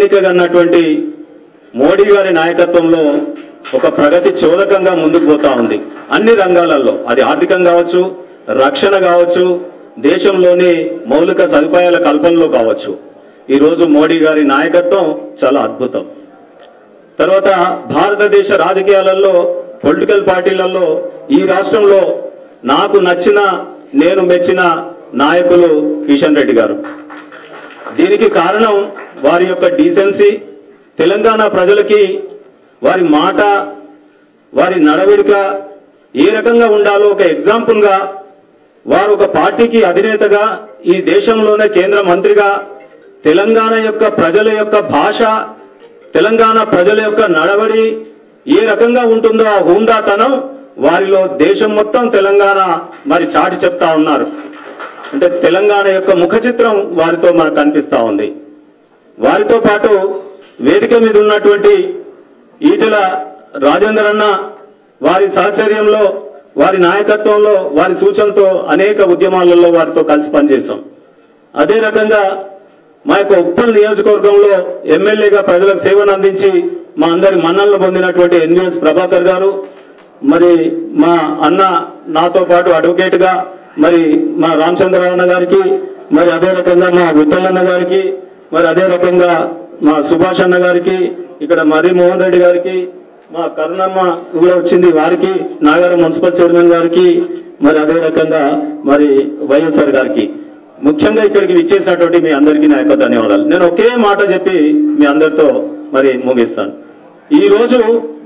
ప్రణాళికగా అన్నటువంటి మోడీ గారి నాయకత్వంలో ఒక ప్రగతి చోదకంగా ముందుకు పోతా ఉంది అన్ని రంగాలలో అది ఆర్థికం కావచ్చు రక్షణ కావచ్చు దేశంలోని మౌలిక సదుపాయాల కల్పనలో కావచ్చు ఈరోజు మోడీ గారి నాయకత్వం చాలా అద్భుతం తర్వాత భారతదేశ రాజకీయాలలో పొలిటికల్ పార్టీలలో ఈ రాష్ట్రంలో నాకు నచ్చిన నేను మెచ్చిన నాయకులు కిషన్ రెడ్డి గారు దీనికి కారణం వారి యొక్క డీసెన్సీ తెలంగాణ ప్రజలకి వారి మాట వారి నడవడిక ఏ రకంగా ఉండాలో ఒక ఎగ్జాంపుల్గా వారు ఒక పార్టీకి అధినేతగా ఈ దేశంలోనే కేంద్ర మంత్రిగా తెలంగాణ యొక్క ప్రజల యొక్క భాష తెలంగాణ ప్రజల యొక్క నడవడి ఏ రకంగా ఉంటుందో ఆ హుందాతనం వారిలో దేశం మొత్తం తెలంగాణ మరి చాటి చెప్తా ఉన్నారు అంటే తెలంగాణ యొక్క ముఖ చిత్రం వారితో మనకు కనిపిస్తా ఉంది వారితో పాటు వేదిక మీద ఉన్నటువంటి ఈటెల రాజేందర్ అన్న వారి సహచర్యంలో వారి నాయకత్వంలో వారి సూచనతో అనేక ఉద్యమాలలో వారితో కలిసి పనిచేశాం అదే రకంగా మా యొక్క ఉప్పల్ నియోజకవర్గంలో ఎమ్మెల్యేగా ప్రజలకు సేవను అందించి మా అందరి మన్నలను పొందినటువంటి ఎన్విఎస్ ప్రభాకర్ గారు మరి మా అన్న నాతో పాటు అడ్వకేట్ గా మరి మా రామచంద్రరావు గారికి మరి అదే రకంగా మా విఠలన్న గారికి మరి అదే రకంగా మా సుభాష్ అన్న గారికి ఇక్కడ మరి మోహన్ రెడ్డి గారికి మా కరుణమ్మ కూడా వచ్చింది వారికి నాగారం మున్సిపల్ చైర్మన్ గారికి మరి అదే రకంగా మరి వైఎస్ఆర్ గారికి ముఖ్యంగా ఇక్కడికి విచ్చేసినటువంటి మీ అందరికీ నా యొక్క ధన్యవాదాలు నేను ఒకే మాట చెప్పి మీ అందరితో మరి ముగిస్తాను ఈ రోజు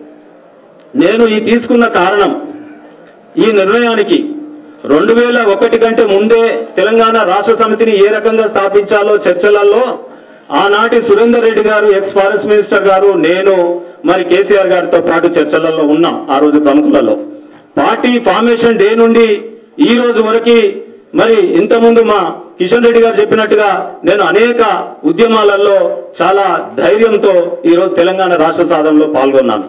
నేను ఈ తీసుకున్న కారణం ఈ నిర్ణయానికి రెండు వేల ఒకటి కంటే ముందే తెలంగాణ రాష్ట్ర సమితిని ఏ రకంగా స్థాపించాలో చర్చలలో ఆనాటి సురేందర్ రెడ్డి గారు ఎక్స్ ఫారెస్ట్ మినిస్టర్ గారు నేను మరి కేసీఆర్ గారితో పాటు చర్చలలో ఉన్నాం ఆ రోజు ప్రముఖులలో పార్టీ ఫార్మేషన్ డే నుండి ఈ రోజు వరకు మరి ఇంతకుముందు మా కిషన్ రెడ్డి గారు చెప్పినట్టుగా నేను అనేక ఉద్యమాలలో చాలా ధైర్యంతో ఈ రోజు తెలంగాణ రాష్ట్ర సాధనలో పాల్గొన్నాను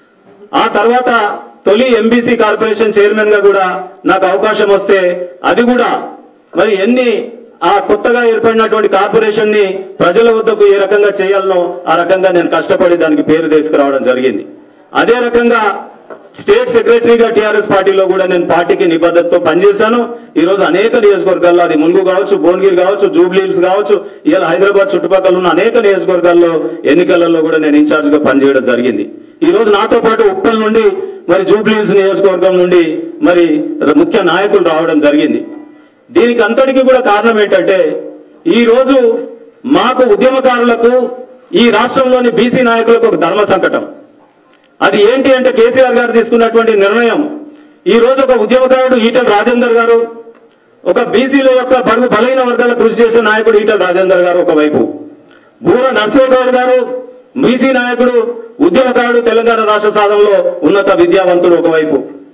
ఆ తర్వాత తొలి ఎంబీసీ కార్పొరేషన్ చైర్మన్ గా కూడా నాకు అవకాశం వస్తే అది కూడా మరి ఎన్ని ఆ కొత్తగా ఏర్పడినటువంటి కార్పొరేషన్ ని ప్రజల వద్దకు ఏ రకంగా చేయాలనో ఆ రకంగా నేను కష్టపడి దానికి పేరు తీసుకురావడం జరిగింది అదే రకంగా స్టేట్ సెక్రటరీగా టిఆర్ఎస్ పార్టీలో కూడా నేను పార్టీకి నిబద్ధతతో పనిచేశాను ఈ రోజు అనేక నియోజకవర్గాల్లో అది ములుగు కావచ్చు భువనగిరి కావచ్చు జూబ్లీ హిల్స్ కావచ్చు ఇలా హైదరాబాద్ చుట్టుపక్కల ఉన్న అనేక నియోజకవర్గాల్లో ఎన్నికలలో కూడా నేను ఇన్ఛార్జ్ గా పనిచేయడం జరిగింది ఈ రోజు నాతో పాటు ఉప్పల్ నుండి మరి జూబ్లీ హిల్స్ నియోజకవర్గం నుండి మరి ముఖ్య నాయకులు రావడం జరిగింది దీనికి అంతటికి కూడా కారణం ఏంటంటే ఈ రోజు మాకు ఉద్యమకారులకు ఈ రాష్ట్రంలోని బీసీ నాయకులకు ఒక ధర్మ సంకటం అది ఏంటి అంటే కేసీఆర్ గారు తీసుకున్నటువంటి నిర్ణయం ఈ రోజు ఒక ఉద్యమకారుడు ఈటల రాజేందర్ గారు ఒక బీసీల యొక్క బడుగు బలైన వర్గాల కృషి చేసే నాయకుడు ఈటల రాజేందర్ గారు ఒకవైపు బూర నర్సేగౌడ్ గారు బీసీ నాయకుడు ఉద్యమకారుడు తెలంగాణ రాష్ట్ర సాధనలో ఉన్నత విద్యావంతుడు ఒకవైపు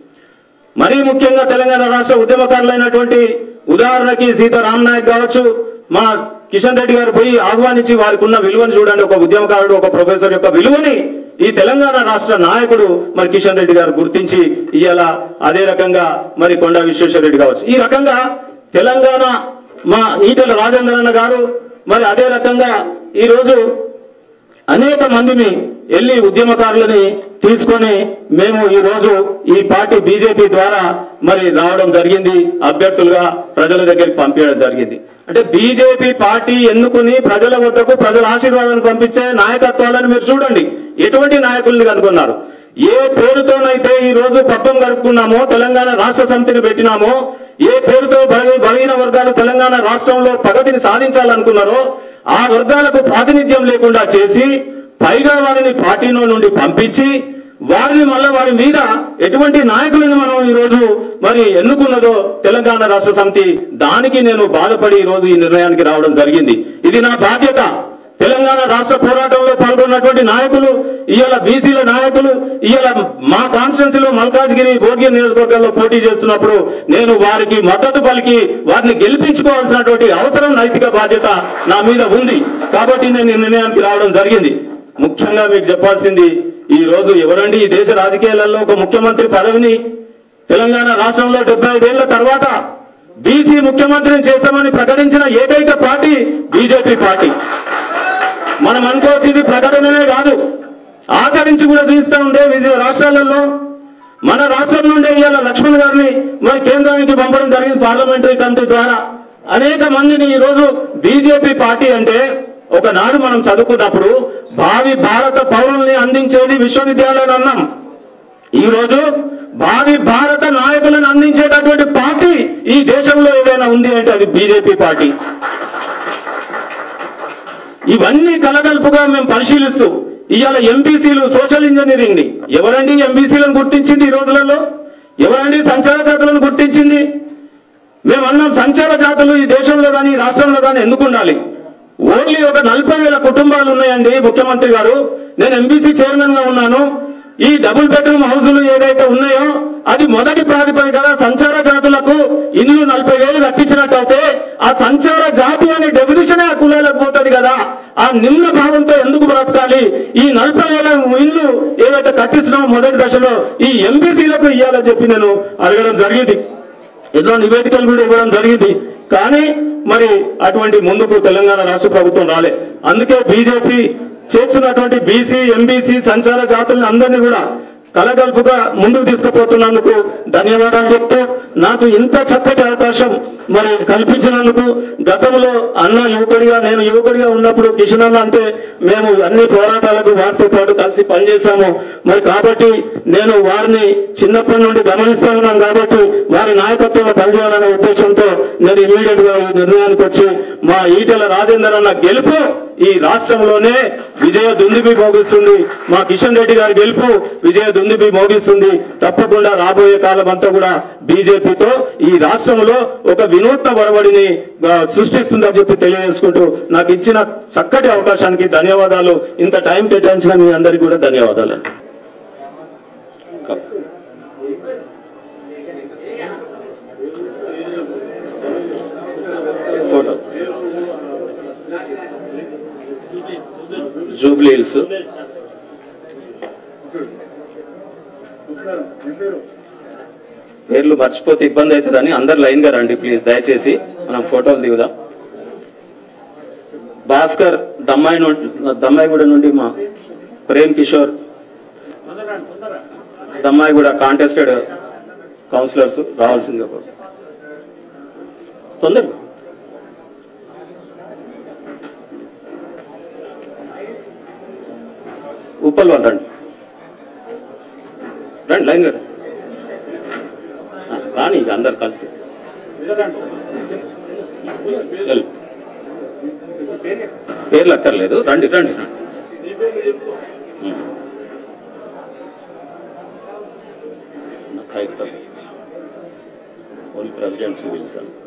మరీ ముఖ్యంగా తెలంగాణ రాష్ట్ర ఉద్యమకారులైనటువంటి ఉదాహరణకి సీతారాం నాయక్ కావచ్చు మా కిషన్ రెడ్డి గారు పోయి ఆహ్వానించి వారికి ఉన్న విలువను చూడండి ఒక ఉద్యమకారుడు ఒక ప్రొఫెసర్ యొక్క విలువని ఈ తెలంగాణ రాష్ట్ర నాయకుడు మరి కిషన్ రెడ్డి గారు గుర్తించి ఇవాళ అదే రకంగా మరి కొండా విశ్వేశ్వర రెడ్డి కావచ్చు ఈ రకంగా తెలంగాణ మా ఈటెల రాజేంద్రన్న గారు మరి అదే రకంగా ఈ రోజు అనేక మందిని వెళ్ళి ఉద్యమకారులని తీసుకొని మేము ఈ రోజు ఈ పార్టీ బీజేపీ ద్వారా మరి రావడం జరిగింది అభ్యర్థులుగా ప్రజల దగ్గరికి పంపించడం జరిగింది అంటే బీజేపీ పార్టీ ఎన్నుకుని ప్రజల వద్దకు ప్రజల ఆశీర్వాదాన్ని పంపించే నాయకత్వాలను మీరు చూడండి ఎటువంటి నాయకుల్ని కనుగొన్నారు ఏ పేరుతోనైతే ఈ రోజు పబ్బం గడుపుకున్నామో తెలంగాణ రాష్ట్ర సమితిని పెట్టినామో ఏ పేరుతో బల- బలహీన వర్గాలు తెలంగాణ రాష్ట్రంలో ప్రగతిని సాధించాలనుకున్నారో ఆ వర్గాలకు ప్రాతినిధ్యం లేకుండా చేసి పైగా వారిని పార్టీలో నుండి పంపించి వారిని మళ్ళా వారి మీద ఎటువంటి నాయకులను మనం ఈ రోజు మరి ఎన్నుకున్నదో తెలంగాణ రాష్ట్ర సమితి దానికి నేను బాధపడి ఈ రోజు ఈ నిర్ణయానికి రావడం జరిగింది ఇది నా బాధ్యత తెలంగాణ రాష్ట్ర పోరాటంలో పాల్గొన్నటువంటి నాయకులు ఇవాళ బీసీల నాయకులు ఇవాళ మా కాన్స్టిట్యున్సీలో మల్కాజ్గిరి భోగిరి నియోజకవర్గాల్లో పోటీ చేస్తున్నప్పుడు నేను వారికి మద్దతు పలికి వారిని గెలిపించుకోవాల్సినటువంటి అవసరం నైతిక బాధ్యత నా మీద ఉంది కాబట్టి నేను ఈ నిర్ణయానికి రావడం జరిగింది ముఖ్యంగా మీకు చెప్పాల్సింది ఈ రోజు ఎవరండి ఈ దేశ రాజకీయాలలో ఒక ముఖ్యమంత్రి పదవిని తెలంగాణ రాష్ట్రంలో డెబ్బై ఐదేళ్ల తర్వాత బీసీ ముఖ్యమంత్రిని చేస్తామని ప్రకటించిన ఏకైక పార్టీ బీజేపీ పార్టీ మనం అనుకోవచ్చింది ప్రకటననే కాదు ఆచరించి కూడా చూపిస్తా ఉండే వివిధ రాష్ట్రాలలో మన రాష్ట్రం నుండే ఇవాళ లక్ష్మణ్ గారిని మరి కేంద్రానికి పంపడం జరిగింది పార్లమెంటరీ కమిటీ ద్వారా అనేక మందిని ఈ రోజు బీజేపీ పార్టీ అంటే ఒకనాడు మనం చదువుకున్నప్పుడు భావి భారత పౌరుల్ని అందించేది విశ్వవిద్యాలయాలు అన్నాం ఈ రోజు భావి భారత నాయకులను అందించేటటువంటి పార్టీ ఈ దేశంలో ఏదైనా ఉంది అంటే అది బీజేపీ పార్టీ ఇవన్నీ కలగలుపుగా మేము పరిశీలిస్తూ ఇవాళ ఎంబీసీలు సోషల్ ఇంజనీరింగ్ ని ఎవరండి ఎంబీసీలను గుర్తించింది ఈ రోజులలో ఎవరండి సంచార జాతులను గుర్తించింది మేము అన్నాం సంచార జాతులు ఈ దేశంలో కానీ ఈ రాష్ట్రంలో కానీ ఎందుకు ఉండాలి ఓన్లీ ఒక నలభై వేల కుటుంబాలు ఉన్నాయండి ముఖ్యమంత్రి గారు నేను ఎంబీసీ చైర్మన్ గా ఉన్నాను ఈ డబుల్ బెడ్రూమ్ హౌసులు ఏదైతే ఉన్నాయో అది మొదటి ప్రాతిపదికగా సంచార జాతులకు ఇల్లు నలభై వేలు కట్టించినట్టయితే ఆ సంచార జాతి అనే డెఫినేషన్ ఆ కులాలకు పోతుంది కదా ఆ నిమ్న భావంతో ఎందుకు బ్రతకాలి ఈ నలభై వేల ఇల్లు ఏదైతే కట్టించినామో మొదటి దశలో ఈ ఎంబీసీలకు ఇవ్వాలని చెప్పి నేను అడగడం జరిగింది ఎన్నో నివేదికలు కూడా ఇవ్వడం జరిగింది కానీ మరి అటువంటి ముందుకు తెలంగాణ రాష్ట్ర ప్రభుత్వం రాలే అందుకే బీజేపీ చేస్తున్నటువంటి బీసీ ఎంబీసీ సంచార జాతుల్ని అందరినీ కూడా కలగలుపుగా ముందుకు తీసుకుపోతున్నందుకు ధన్యవాదాలు చెప్తూ నాకు ఇంత చక్కటి అవకాశం మరి కల్పించినందుకు గతంలో అన్న యువకుడిగా నేను యువకుడిగా ఉన్నప్పుడు కిషన్ అన్న అంటే మేము అన్ని పోరాటాలకు వారితో పాటు కలిసి పనిచేశాము మరి కాబట్టి నేను వారిని చిన్నప్పటి నుండి గమనిస్తా ఉన్నాను కాబట్టి వారి నాయకత్వంలో పనిచేయాలనే ఉద్దేశంతో నేను ఇమీడియట్ గా ఈ నిర్ణయానికి వచ్చి మా ఈటెల రాజేందర్ అన్న గెలుపు ఈ రాష్ట్రంలోనే విజయ దుందుబి మోగిస్తుంది మా కిషన్ రెడ్డి గారి గెలుపు విజయ దుందుబి మోగిస్తుంది తప్పకుండా రాబోయే కాలం అంతా కూడా బీజేపీతో ఈ రాష్ట్రంలో ఒక వినూత్న వరవడిని ఆ, సృష్టిస్తుందని చెప్పి తెలియజేసుకుంటూ నాకు ఇచ్చిన చక్కటి అవకాశానికి ధన్యవాదాలు ఇంత టైం కేటాయించిన మీ అందరికీ కూడా ధన్యవాదాలు ఫోటో జూబ్లీ హిల్స్ పేర్లు మర్చిపోతే ఇబ్బంది అవుతుందని అందరు లైన్ గా రండి ప్లీజ్ దయచేసి మనం ఫోటోలు దిగుదాం భాస్కర్ దమ్మాయి నుండి దమ్మాయిగూడ నుండి మా ప్రేమ్ కిషోర్ దమ్మాయిగూడ కాంటెస్టెడ్ కౌన్సిలర్స్ రావాల్సిందిగా కోరు- తొందరగా ఉప్పల్ వాళ్ళు రండి రండి లైన్ గా రండి. ఆ, రాని ఇక అందరు కలిసి వెళ్ళు. పేర్లు అక్కర్లేదు రండి రండి రండి ఉమ్. నా కాగితం. ఓన్లీ ప్రెసిడెంట్స్ పిలిచాను